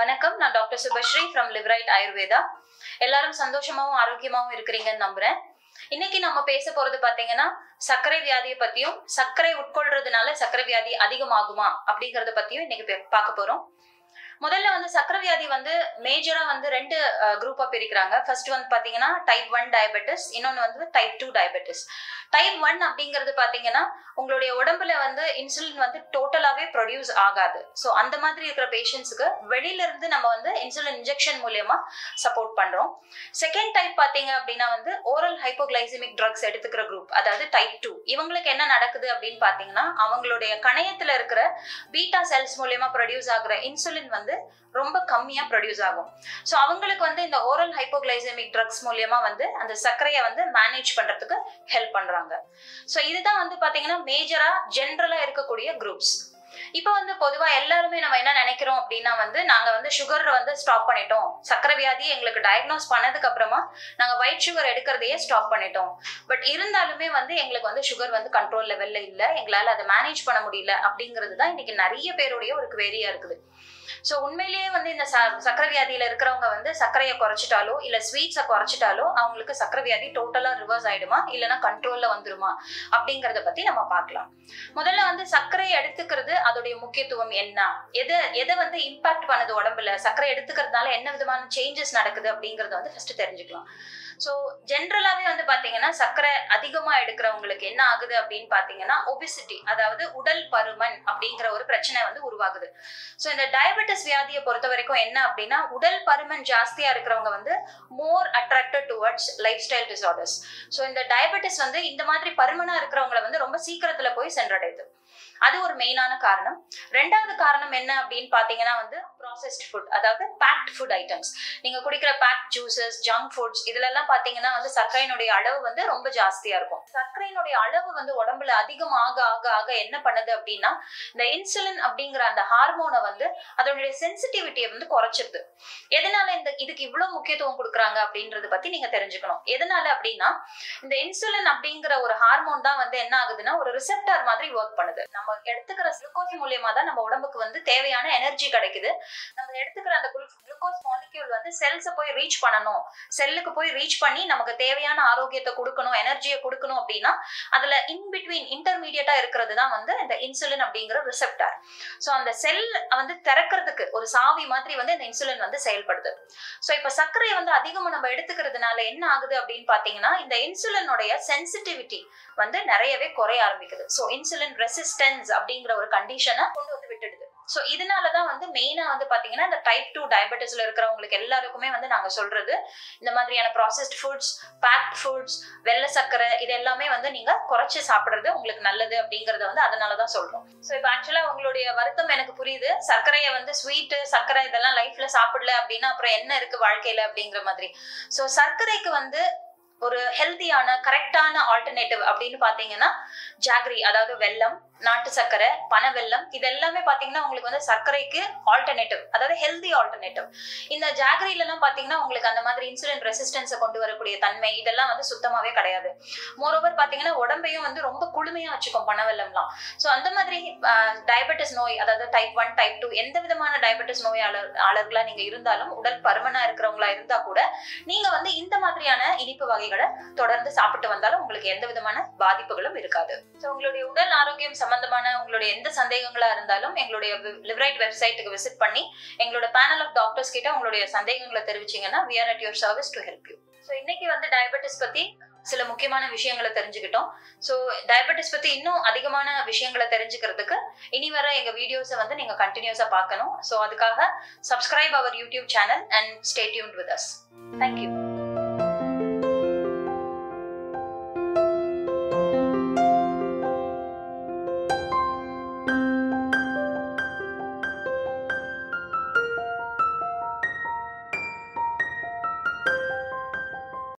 வணக்கம் நான் doctor Subhashree from Liveright Ayurveda எல்லாரும் சந்தோஷமாவும் ஆரோக்கியமாவும் இருக்கிறீங்கன்னு நம்புறேன் இன்னைக்கு நம்ம பேச போறது பாத்தீங்கன்னா சர்க்கரை வியாதியை பத்தியும் சர்க்கரை உட்கொள்றதுனால சர்க்கரை வியாதி அதிகமாகுமா அப்படிங்கறத பத்தியும் இன்னைக்கு பே- பார்க்க போறோம் முதல்ல வந்து சர்க்கரை வியாதி வந்து மேஜரா வந்து ரெண்டு குரூப்பா பிரிக்கிறாங்க ஃபர்ஸ்ட் வந்து பாத்தீங்கன்னா டைப் ஒன் டயபெட்டிஸ் இன்னொன்னு வந்து type two diabetes type one அப்படிங்கிறது பாத்தீங்கன்னா உங்களுடைய உடம்புல வந்து இன்சுலின் வந்து டோட்டலாவே ப்ரொடியூஸ் ஆகாது ஸோ அந்த மாதிரி இருக்கிற பேஷண்ட்ஸுக்கு வெளியில இருந்து நம்ம வந்து இன்சுலின் இன்ஜெக்ஷன் மூலியமா சப்போர்ட் பண்றோம் செகண்ட் டைப் பாத்தீங்க அப்படின்னா வந்து ஓரல் ஹைப்போகிளைசிமிக் ட்ரக்ஸ் எடுத்துக்கிற குரூப் அதாவது டைப் டூ இவங்களுக்கு என்ன நடக்குது அப்படின்னு பாத்தீங்கன்னா அவங்களுடைய கணையத்துல இருக்கிற பீட்டா செல்ஸ் மூலியமா ப்ரொடியூஸ் ஆகுற இன்சுலின் வந்து ரொம்ப கம்மியா ப்ரொடியூஸ் ஆகும் ஸோ அவங்களுக்கு வந்து இந்த ஓரல் ஹைப்போகிளைசமிக் ட்ரக்ஸ் மூலியமா வந்து அந்த சர்க்கரையை வந்து மேனேஜ் பண்றதுக்கு ஹெல்ப் பண்றாங்க ஸோ இதுதான் வந்து பாத்தீங்கன்னா மேஜரா ஜென்ரலா இருக்கக்கூடிய குரூப்ஸ் இப்போ வந்து பொதுவா எல்லாருமே நம்ம என்ன நினைக்கிறோம் அப்படின்னா வந்து நாங்க வந்து சுகர் வந்து ஸ்டாப் பண்ணிட்டோம் சக்கரை வியாதி எங்களுக்கு டயக்னோஸ் பண்ணதுக்கு அப்புறமா நாங்க ஒயிட் சுகர் எடுக்கிறதையே ஸ்டாப் பண்ணிட்டோம் பட் இருந்தாலுமே வந்து எங்களுக்கு வந்து சுகர் வந்து கண்ட்ரோல் லெவல்ல இல்ல எங்களால அதை மேனேஜ் பண்ண முடியல அப்படிங்கிறது தான் இன்னைக்கு நிறைய பேருடைய ஒரு குவேரியா இருக்குது ஸோ உண்மையிலேயே வந்து இந்த ச- சக்கரை வியாதியில இருக்கிறவங்க வந்து சர்க்கரையை குறைச்சிட்டாலோ இல்ல ஸ்வீட்ஸை குறைச்சிட்டாலோ அவங்களுக்கு சக்கரை வியாதி டோட்டலா ரிவர்ஸ் ஆயிடுமா இல்லைன்னா கண்ட்ரோல்ல வந்துருமா அப்படிங்கறத பத்தி நம்ம பார்க்கலாம் முதல்ல வந்து சர்க்கரை எடுத்துக்கிறது அதோடைய முக்கியத்துவம் என்ன எதை எதை வந்து இம்பாக்ட் பண்ணுது உடம்புல சர்க்கரை எடுத்துக்கிறதுனால என்ன விதமான சேஞ்சஸ் நடக்குது அப்படிங்கறத வந்து ஃபர்ஸ்ட் தெரிஞ்சுக்கலாம் ஸோ ஜென்ரலாவே வந்து பாத்தீங்கன்னா சர்க்கரை அதிகமா எடுக்கிறவங்களுக்கு என்ன ஆகுது அப்படின்னு பாத்தீங்கன்னா ஒபிசிட்டி அதாவது உடல் பருமன் அப்படிங்கிற ஒரு பிரச்சனை வந்து உருவாகுது ஸோ இந்த டயபெட்டிஸ் வியாதியை பொறுத்த வரைக்கும் என்ன அப்படின்னா உடல் பருமன் ஜாஸ்தியா இருக்கிறவங்க வந்து more attracted towards life style disorders so இந்த டயபெட்டிஸ் வந்து இந்த மாதிரி பருமனா இருக்கிறவங்கள வந்து ரொம்ப சீக்கிரத்துல போய் சென்றடையுது அது ஒரு மெயினான காரணம் ரெண்டாவது காரணம் என்ன அப்படின்னு பாத்தீங்கன்னா வந்து ப்ராசஸ்ட் ஃபுட் அதாவது பேக்ட் ஃபுட் ஐட்டம்ஸ் நீங்க குடிக்கிற பேக்ட் ஜூசஸ் ஜங்க் ஃபுட்ஸ் இதுல எல்லாம் பாத்தீங்கன்னா வந்து சர்க்கரையினுடைய அளவு வந்து ரொம்ப ஜாஸ்தியா இருக்கும் சர்க்கரையினுடைய அளவு வந்து உடம்புல அதிகம் ஆக ஆக ஆக என்ன பண்ணுது அப்படின்னா இந்த இன்சுலின் அப்படிங்கிற அந்த ஹார்மோனை வந்து அதனுடைய சென்சிட்டிவிட்டியை வந்து குறைச்சிருது எதனால இந்த இதுக்கு இவ்வளவு முக்கியத்துவம் கொடுக்குறாங்க அப்படின்றத பத்தி நீங்க தெரிஞ்சுக்கணும் எதனால அப்படின்னா இந்த இன்சுலின் அப்படிங்கிற ஒரு ஹார்மோன் தான் வந்து என்ன ஆகுதுன்னா ஒரு ரிசெப்டார் மாதிரி ஒர்க் பண்ணுது நம்ம எடுத்துக்கிற குளுக்கோஸ் மூலியமா தான் நம்ம உடம்புக்கு வந்து தேவையான எனர்ஜி கிடைக்குது நம்ம எடுத்துக்கிற அந்த குளுக்கோஸ் மாலிக்யூல் வந்து செல்ஸை போய் ரீச் பண்ணணும் செல்லுக்கு போய் ரீச் பண்ணி நமக்கு தேவையான ஆரோக்கியத்தை கொடுக்கணும் எனர்ஜியை கொடுக்கணும் அப்படின்னா அதுல இன் பிட்வீன் இன்டர்மீடியட்டா இருக்கிறது தான் வந்து இந்த இன்சுலின் அப்படிங்கிற ரிசெப்டார் ஸோ அந்த செல் வந்து திறக்கிறதுக்கு ஒரு சாவி மாதிரி வந்து இந்த இன்சுலின் வந்து செயல்படுது ஸோ இப்போ சர்க்கரையை வந்து அதிகமாக நம்ம எடுத்துக்கிறதுனால என்ன ஆகுது அப்படின்னு பார்த்தீங்கன்னா இந்த இன்சுலினுடைய சென்சிட்டிவிட்டி வந்து நிறையவே குறைய ஆரம்பிக்குது ஸோ இன்சுலின் ரெசிஸ்டன்ஸ் அப்படிங்கிற ஒரு கண்டிஷனை கொண்டு வந்து விட்டுடுது ஸோ இதனால தான் வந்து மெயினாக வந்து பார்த்தீங்கன்னா இந்த டைப் டூ டயபெட்டிஸில் இருக்கிறவங்களுக்கு எல்லாருக்குமே வந்து நாங்கள் சொல்றது இந்த மாதிரியான ப்ராசஸ்ட் ஃபுட்ஸ் பேக்ட் ஃபுட்ஸ் வெள்ளை சர்க்கரை இது எல்லாமே வந்து நீங்கள் குறைச்சி சாப்பிட்றது உங்களுக்கு நல்லது அப்படிங்கறத வந்து அதனால தான் சொல்றோம் ஸோ இப்போ ஆக்சுவலாக உங்களுடைய வருத்தம் எனக்கு புரியுது சர்க்கரையை வந்து ஸ்வீட்டு சர்க்கரை இதெல்லாம் லைஃப்ல சாப்பிடல அப்படின்னா அப்புறம் என்ன இருக்கு வாழ்க்கையில அப்படிங்கிற மாதிரி ஸோ சர்க்கரைக்கு வந்து ஒரு ஹெல்த்தியான கரெக்டான ஆல்டர்னேட்டிவ் அப்படின்னு பாத்தீங்கன்னா ஜாகரி அதாவது வெல்லம் நாட்டு சர்க்கரை பனை வெல்லம் இது எல்லாமே பாத்தீங்கன்னா உங்களுக்கு வந்து சர்க்கரைக்கு ஆல்டர்னேட்டிவ் அதாவது ஹெல்தி ஆல்டர்னேட்டிவ் இந்த ஜாகரியில எல்லாம் பாத்தீங்கன்னா உங்களுக்கு அந்த மாதிரி இன்சுலின் ரெசிஸ்டன்ஸை கொண்டு வரக்கூடிய தன்மை இதெல்லாம் வந்து சுத்தமாவே கிடையாது மோரோவர் பாத்தீங்கன்னா உடம்பையும் வந்து ரொம்ப குளுமையா வச்சுக்கும் பனை வெல்லம்லாம் ஸோ அந்த மாதிரி டயபெட்டிஸ் நோய் அதாவது டைப் ஒன் டைப் டூ எந்த விதமான டயபெட்டிஸ் நோயாளர் ஆளர்களா நீங்க இருந்தாலும் உடல் பருமனா இருக்கிறவங்களா இருந்தா கூட நீங்க வந்து இந்த மாதிரியான இனிப்பு வகைகளை தொடர்ந்து சாப்பிட்டு வந்தாலும் உங்களுக்கு எந்த விதமான பாதிப்புகளும் இருக்காது ஸோ உங்களுடைய உடல் ஆரோக்கியம் சம்பந்தமான உங்களுடைய எந்த சந்தேகங்களா இருந்தாலும் எங்களுடைய லிவரைட் வெப்சைட்டுக்கு விசிட் பண்ணி எங்களோட பேனல் ஆஃப் டாக்டர்ஸ் கிட்ட உங்களுடைய சந்தேகங்களை தெரிவிச்சீங்கன்னா we are at your service to help you so இன்னைக்கு வந்து டயபெட்டிஸ் பத்தி சில முக்கியமான விஷயங்களை தெரிஞ்சுக்கிட்டோம் ஸோ டயபெட்டிஸ் பத்தி இன்னும் அதிகமான விஷயங்களை தெரிஞ்சுக்கிறதுக்கு இனி வர எங்க வீடியோஸை வந்து நீங்க கண்டினியூஸா பார்க்கணும் ஸோ அதுக்காக subscribe our YouTube channel and stay tuned with us thank you